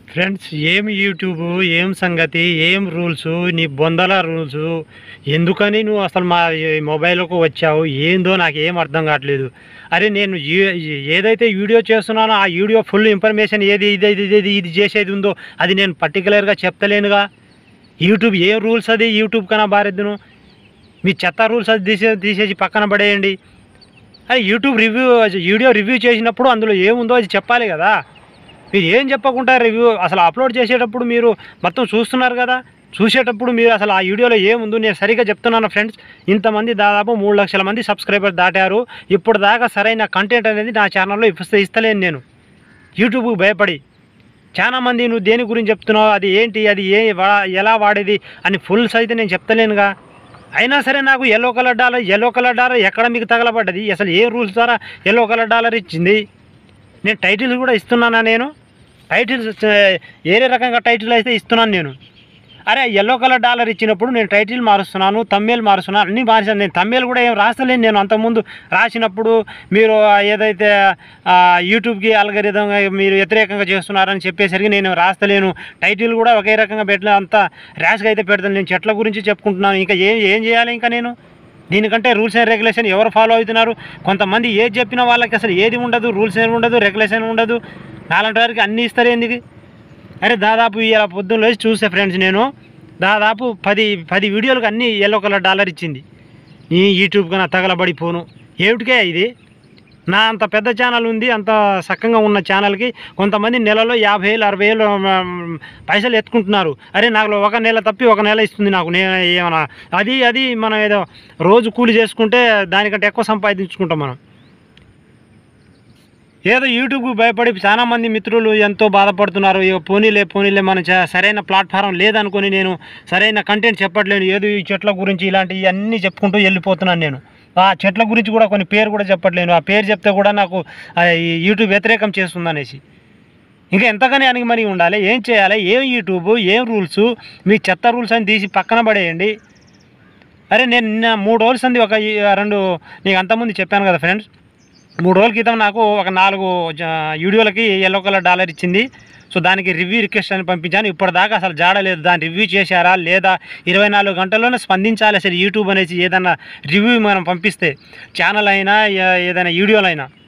friends ఏం YouTube ఏం సంగతి ఏం రూల్స్ నీ బొందల రూల్స్ ఎందుకని నువ్వు అసలు మా ఈ మొబైల్కు వచ్చావు ఏందో నాకు ఏం అర్థం కావట్లేదు అరే నేను ఏ- ఏదైతే వీడియో చేస్తున్నానో ఆ వీడియో ఫుల్ ఇన్ఫర్మేషన్ ఏది ఇది ఇది ఇది ఇది చేసేది ఉందో అది నేను పర్టికులర్గా చెప్తలేనుగా యూట్యూబ్ ఏం రూల్స్ అది యూట్యూబ్ కన్నా బారెద్దును మీ చెత్త రూల్స్ అది తీసే తీసేసి పక్కన పడేయండి అది యూట్యూబ్ రివ్యూ వీడియో రివ్యూ చేసినప్పుడు అందులో ఏముందో అది చెప్పాలి కదా మీరు ఏం చెప్పకుండా రివ్యూ అసలు అప్లోడ్ చేసేటప్పుడు మీరు మొత్తం చూస్తున్నారు కదా చూసేటప్పుడు మీరు అసలు ఆ వీడియోలో ఏముందో నేను సరిగా చెప్తున్నాను ఫ్రెండ్స్ ఇంతమంది దాదాపు మూడు లక్షల మంది సబ్స్క్రైబర్ దాటారు ఇప్పుడు దాకా సరైన కంటెంట్ అనేది నా ఛానల్లో ఇస్తే ఇస్తలేను నేను యూట్యూబ్కి భయపడి చాలా మంది నువ్వు దేని గురించి చెప్తున్నావు అది ఏంటి అది ఏ వా- ఎలా వాడేది అని ఫుల్స్ అయితే నేను చెప్తలేనుగా అయినా సరే నాకు yellow colour dollar yellow colour dollar ఎక్కడ మీకు తగలబడ్డది అసలు ఏ రూల్స్ ద్వారా ఎల్లో కలర్ డాలర్ ఇచ్చింది నేను టైటిల్స్ కూడా ఇస్తున్నానా నేను టైటిల్స్ చ- ఏరే రకంగా టైటిల్ అయితే ఇస్తున్నాను నేను అరే ఎల్లో కలర్ డాలర్ ఇచ్చినప్పుడు నేను టైటిల్ మారుస్తున్నాను తమ్మేలు మారుస్తున్నాను అన్నీ మార్చాను నేను తమ్మేలు కూడా ఏం రాస్తలేను నేను అంతకుముందు రాసినప్పుడు మీరు ఏదైతే ఆ, యూట్యూబ్కి అల్గరిథంగా మీరు వ్యతిరేకంగా చేస్తున్నారని చెప్పేసరికి నేను రాస్తలేను టైటిల్ కూడా ఒకే రకంగా పెట్టలే అంత ర్యాష్గా అయితే పెడతాను నేను చెట్ల గురించి చెప్పుకుంటున్నాను ఇంకా ఏం ఏం చేయాలి ఇంకా నేను దీనికంటే రూల్స్ అండ్ రెగ్యులేషన్ ఎవరు ఫాలో అవుతున్నారు కొంతమంది ఏది చెప్పిన వాళ్ళకి అసలు ఏది ఉండదు రూల్స్ ఏమి ఉండదు రెగ్యులేషన్ ఉండదు నాలాంటి వారికి అన్నీ ఇస్తారు ఎందుకు అరే దాదాపు ఇలా పొద్దున్న లేచి చూసే ఫ్రెండ్స్ నేను దాదాపు పది పది వీడియోలకు అన్నీ ఎల్లో కలర్ డాలర్ ఇచ్చింది ఈ యూట్యూబ్ కన్నా తగలబడిపోను ఏమిటికే ఇది నా అంత పెద్ద ఛానల్ ఉంది అంత సక్కంగా ఉన్న ఛానల్కి కొంతమంది నెలలో యాభై వేలు అరవై వేలు మ్, పైసలు ఎత్తుకుంటున్నారు అరే నాకు ఒక నెల తప్పి ఒక నెల ఇస్తుంది నాకు నేను ఏమన్నా అది అది మనం ఏదో రోజు కూలి చేసుకుంటే దానికంటే ఎక్కువ సంపాదించుకుంటాం మనం ఏదో యూట్యూబ్కి భయపడి చాలా మంది మిత్రులు ఎంతో బాధపడుతున్నారు ఇక పోనీలే పోనీలే మన చ- సరైన ప్లాట్ఫారం లేదనుకొని నేను సరైన కంటెంట్ చెప్పట్లేను ఏదో ఈ చెట్ల గురించి ఇలాంటివి అన్నీ చెప్పుకుంటూ వెళ్ళిపోతున్నాను నేను ఆ చెట్ల గురించి కూడా కొన్ని పేరు కూడా చెప్పట్లేను ఆ పేరు చెప్తే కూడా నాకు ఆ, ఈ యూట్యూబ్ వ్యతిరేకం చేస్తుంది అనేసి ఇంకా ఎంతగానే అనిగి మరి ఉండాలి ఏం చేయాలి ఏం యూట్యూబ్ ఏం రూల్స్ మీ చెత్త రూల్స్ అని తీసి పక్కన పడేయండి అరే నేను నిన్న మూడు రోజులు సంది ఒక ఈ రెండు నీకు అంతకుముందు చెప్పాను కదా ఫ్రెండ్స్ మూడు రోజుల క్రితం నాకు ఒక నాలుగు జ- వీడియోలకి ఎల్లో కలర్ డాలర్ ఇచ్చింది సో దానికి రివ్యూ రిక్వెస్ట్ అని పంపించాను ఇప్పటిదాకా అసలు జాడలేదు దాన్ని రివ్యూ చేశారా లేదా ఇరవై నాలుగు గంటల్లోనే స్పందించాలి అసలు యూట్యూబ్ అనేసి ఏదైనా రివ్యూ మనం పంపిస్తే ఛానల్ అయినా ఏ- ఏదైనా వీడియోలు అయినా